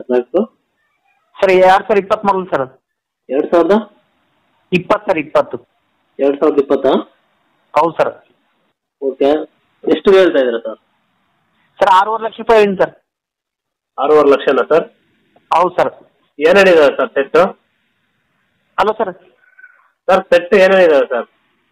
ಇಪ್ಪತ್ನಾಲ್ಕು ಸರ್ ಎರಡು ಸಾವಿರ ಇಪ್ಪತ್ತು ಮಾಡಲ್ ಸರ್ ಅದು ಎರಡು ಸಾವಿರದ ಇಪ್ಪತ್ತು ಸರ್ ಇಪ್ಪತ್ತು ಎರಡು ಸಾವಿರದ ಇಪ್ಪತ್ತಾ ಹೌದು ಸರ್ ಓಕೆ ಎಷ್ಟು ಹೇಳ್ತಾ ಇದ್ದೀರಾ ಸರ್ ಸರ್ ಆರೂವರೆ ಲಕ್ಷ ರೂಪಾಯಿ ಹೇಳಿ ಸರ್ ಆರೂವರೆ ಲಕ್ಷನಾ ಸರ್ ಹೌದು ಸರ್ ಏನೇನಿದಾವೆ sir set hello sir sir set ಏನೇನಿದಾವೆ ಸರ್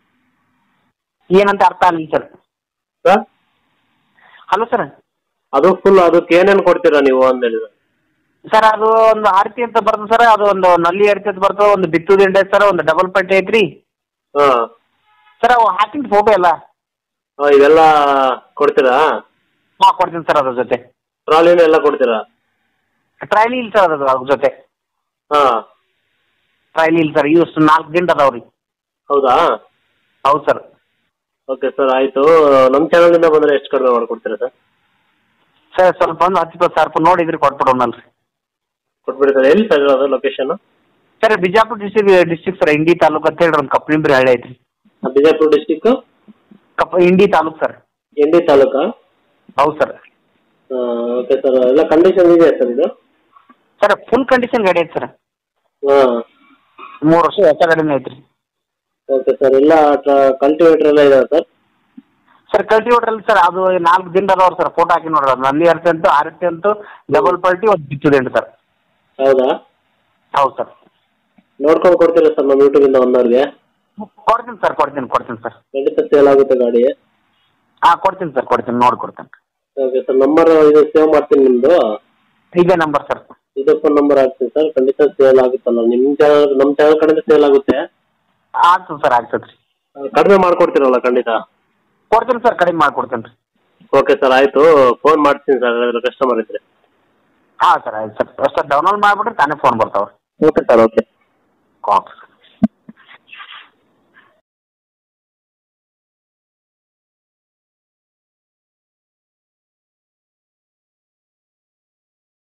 ಏನಂತ ಅರ್ಥ ಆಗಲಿಲ್ಲ ಸರ್ ಸರ್ ಹಲೋ ಸರ್ ಅದು ಫುಲ್ ಅದಕ್ಕೆ ಏನೇನು ಕೊಡ್ತೀರಾ ನೀವು ಅಂತ ಹೇಳಿದ್ರೆ ಸರ್ ಅದು ಒಂದು ಆರತಿ ಅಂತ ಬರ್ತದೆ ಸರ್ ಅದು ಒಂದು ನಲ್ಲಿ ಆರತಿ ಅಂತ ಬರ್ತದೆ ಒಂದು ಬಿತ್ತು ದಿಂಡೆ ಸರ್ ಒಂದು ಡಬಲ್ ಪಟ್ಟಿ ಐತ್ರಿ ಹಾಂ ಸರ್ ಅವು ಹಾಕಿದ ಫೋಟೋ ಎಲ್ಲ ಹಾಂ ಇವೆಲ್ಲ ಕೊಡ್ತೀರಾ ಹಾಂ ಕೊಡ್ತೀನಿ ಸರ್ ಅದ್ರ ಜೊತೆ ಟ್ರಾಲಿನೂ ಎಲ್ಲ ಕೊಡ್ತೀರಾ ಟ್ರೈಲಿ ಇಲ್ಲ ಸರ್ ಅದು ಅದ್ರ ಜೊತೆ ಹಾಂ ಟ್ರೈಲಿ ಇಲ್ಲ ಸರ್ ಇವು ನಾಲ್ಕು ದಿಂಡ್ ಅದಾವ ರೀ ಹೌದಾ ಹೌದು ಸರ್ ಓಕೆ ಸರ್ ಆಯಿತು ನಮ್ಮ ಚಾನಲಿಂದ ಬಂದರೆ ಎಷ್ಟು ಕಡಿಮೆ ಮಾಡ್ಕೊಡ್ತೀರಾ ಸರ್ ಸರ್ ಸ್ವಲ್ಪ ಒಂದು ಹತ್ತು ಇಪ್ಪತ್ತು ಸಾವಿರ ರೂಪಾಯಿ ನೋಡಿದ್ರಿ ಕೊಟ್ಬಿಡೋಣಲ್ಲ ರೀ ಕೊಟ್ಬಿಡಿ ಸರ್ ಎಲ್ಲಿ ಸರ್ ಅದು location sir Bijapur district district sir Indi taluk ಅಂತ ಹೇಳಿ ಒಂದು ಕಪ್ಲಿಂಬ್ರಿ ಹಳ್ಳಿ ಐತ್ರಿ ಬಿಜಾಪುರ ಡಿಸ್ಟಿಕ್ಕು ಕಪ್ ಇಂಡಿ ತಾಲೂಕು ಸರ್ ಇಂಡಿ ತಾಲೂಕಾ ಹೌದು ಸರ್ ಓಕೆ ಸರ್ ಎಲ್ಲ ಕಂಡೀಷನ್ ಇದೆಯಾ ಸರ್ ಇದು ಸರ್ ಫುಲ್ ಕಂಡೀಷನ್ ಗಾಡಿ ಐತೆ ಸರ್ ಹಾಂ ಮೂರು ವರ್ಷ ಹೊಸ ಗಾಡಿನೇ ಐತ್ರಿ ಓಕೆ ಸರ್ ಎಲ್ಲ ಕಲ್ಟಿವೇಟರ್ ಎಲ್ಲ ಇದಾವೆ ಸರ್ ಸರ್ ಕಲ್ಟಿವೇಟ್ರಲ್ಲಿ ಸರ್ ಅದು ನಾಲ್ಕು ದಿನ ಅದಾವ್ರಿ ಸರ್ ಫೋಟೋ ಹಾಕಿ ನೋಡ್ರಿ ಅದು ನಲ್ಲಿ ಅರ್ತಿ ಅಂತು ಆರತಿ ಅಂತು ಡಬಲ್ ಪಲ್ಟಿ ಒಂದು ಬಿಚ್ಚುದೇಂಟು ಸರ್ ಹೌದಾ ಹೌದು ಸರ್ ನೋಡ್ಕೊಂಡು ಕೊಡ್ತೀರಾ ಸರ್ ನಮ್ಮ ಯೂಟ್ಯೂಬಿಂದ ಒಂದವ್ರಿಗೆ ಕೊಡ್ತೀನಿ ಸರ್ ಕೊಡ್ತೀನಿ ಕೊಡ್ತೀನಿ ಸರ್ ಖಂಡಿತ ಸೇಲ್ ಆಗುತ್ತೆ ಗಾಡಿ ಹಾಂ ಕೊಡ್ತೀನಿ ಸರ್ ಕೊಡ್ತೀನಿ ನೋಡಿ ಕೊಡ್ತೀನಿ ಓಕೆ ಸರ್ ನಂಬರ್ ಇದು ಸೇವ್ ಮಾಡ್ತೀನಿ ನಿಮ್ಮದು ಇದೇ ನಂಬರ್ ಸರ್ ಇದೇ ಫೋನ್ ನಂಬರ್ ಹಾಕ್ತೀನಿ ಸರ್ ಖಂಡಿತ ಸೇಲ್ ಆಗುತ್ತಲ್ಲ ನಿಮ್ಮ ಚಾನಲ್ ನಮ್ಮ ಚಾನಲ್ ಕಡೆಯಿಂದ ಸೇಲ್ ಆಗುತ್ತೆ ಆಗ್ತದೆ ಸರ್ ಆಗ್ತದೆ ರೀ ಕಡಿಮೆ ಮಾಡ್ಕೊಡ್ತೀರಲ್ಲ ಖಂಡಿತ ಕೊಡ್ತೀನಿ ಸರ್ ಕಡಿಮೆ ಮಾಡ್ಕೊಡ್ತೀನಿ ರೀ ಓಕೆ ಸರ್ ಆಯಿತು ಫೋನ್ ಮಾಡ್ತೀನಿ ಸರ್ ಕಸ್ಟಮರ್ ಇದ್ರೆ ಹಾಂ ಸರ್ ಆಯ್ತು ಸರ್ ಸರ್ ಡೌನ್ಲೋಡ್ ಮಾಡಿಬಿಟ್ರೆ ತಾನೇ ಫೋನ್ ಬರ್ತಾವೆ okay sir okay okay sir